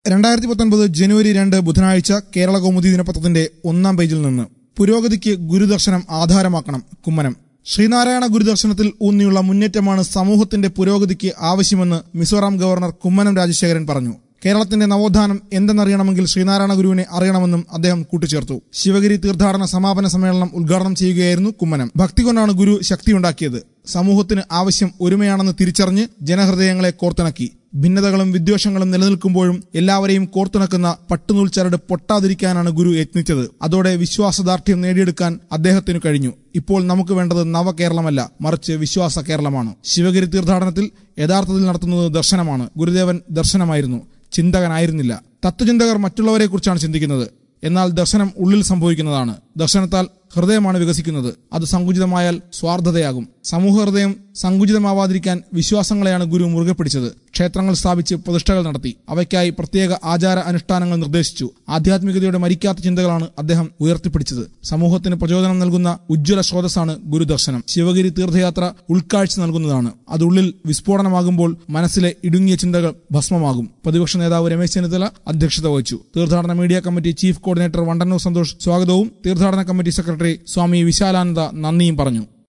രണ്ടായിരത്തി പത്തൊൻപത് ജനുവരി രണ്ട് ബുധനാഴ്ച കേരള കൗമുദി ദിനപത്രത്തിന്റെ ഒന്നാം പേജിൽ നിന്ന് പുരോഗതിക്ക് ഗുരുദർശനം ആധാരമാക്കണം കുമ്മനം ശ്രീനാരായണ ഗുരുദർശനത്തിൽ ഊന്നിയുള്ള മുന്നേറ്റമാണ് സമൂഹത്തിന്റെ പുരോഗതിക്ക് ആവശ്യമെന്ന് മിസോറാം ഗവർണർ കുമ്മനം രാജശേഖരൻ പറഞ്ഞു കേരളത്തിന്റെ നവോത്ഥാനം എന്തെന്നറിയണമെങ്കിൽ ശ്രീനാരായണ ഗുരുവിനെ അറിയണമെന്നും അദ്ദേഹം കൂട്ടിച്ചേർത്തു ശിവഗിരി തീർത്ഥാടന സമാപന സമ്മേളനം ഉദ്ഘാടനം ചെയ്യുകയായിരുന്നു കുമ്മനം ഭക്തി കൊണ്ടാണ് ഗുരു ശക്തിയുണ്ടാക്കിയത് സമൂഹത്തിന് ആവശ്യം ഒരുമയാണെന്ന് തിരിച്ചറിഞ്ഞ് ജനഹൃദയങ്ങളെ കോർത്തിണക്കി ഭിന്നതകളും വിദ്വേഷങ്ങളും നിലനിൽക്കുമ്പോഴും എല്ലാവരെയും കോർത്തിണക്കുന്ന പട്ടുനൂൽ ചരട് പൊട്ടാതിരിക്കാനാണ് ഗുരു യത്നിച്ചത് അതോടെ വിശ്വാസദാർഢ്യം നേടിയെടുക്കാൻ അദ്ദേഹത്തിനു കഴിഞ്ഞു ഇപ്പോൾ നമുക്ക് വേണ്ടത് നവകേരളമല്ല മറിച്ച് വിശ്വാസ കേരളമാണ് ശിവഗിരി തീർത്ഥാടനത്തിൽ യഥാർത്ഥത്തിൽ നടത്തുന്നത് ദർശനമാണ് ഗുരുദേവൻ ദർശനമായിരുന്നു ചിന്തകനായിരുന്നില്ല തത്വചിന്തകർ മറ്റുള്ളവരെക്കുറിച്ചാണ് ചിന്തിക്കുന്നത് എന്നാൽ ദർശനം ഉള്ളിൽ സംഭവിക്കുന്നതാണ് ദർശനത്താൽ ഹൃദയമാണ് വികസിക്കുന്നത് അത് സങ്കുചിതമായാൽ സ്വാർത്ഥതയാകും സമൂഹ ഹൃദയം സങ്കുചിതമാവാതിരിക്കാൻ വിശ്വാസങ്ങളെയാണ് ഗുരു മുറുകെ പിടിച്ചത് ക്ഷേത്രങ്ങൾ സ്ഥാപിച്ച് പ്രതിഷ്ഠകൾ നടത്തി അവയ്ക്കായി പ്രത്യേക ആചാര അനുഷ്ഠാനങ്ങൾ നിർദ്ദേശിച്ചു ആധ്യാത്മികതയുടെ മരിക്കാത്ത ചിന്തകളാണ് അദ്ദേഹം ഉയർത്തിപ്പിടിച്ചത് സമൂഹത്തിന് പ്രചോദനം നൽകുന്ന ഉജ്ജ്വല സ്രോതസ്സാണ് ഗുരുദർശനം ശിവഗിരി തീർത്ഥയാത്ര ഉൾക്കാഴ്ച നൽകുന്നതാണ് അത് ഉള്ളിൽ വിസ്ഫോടനമാകുമ്പോൾ മനസ്സിലെ ഇടുങ്ങിയ ചിന്തകൾ ഭസ്മമാകും പ്രതിപക്ഷ നേതാവ് രമേശ് ചെന്നിത്തല അധ്യക്ഷത വഹിച്ചു തീർത്ഥാടന media committee chief coordinator Vandannoor Santhosh സ്വാഗതവും തീർത്ഥാടന കമ്മിറ്റി സെക്രട്ടറി സ്വാമി വിശാലാനന്ദ നന്ദിയും പറഞ്ഞു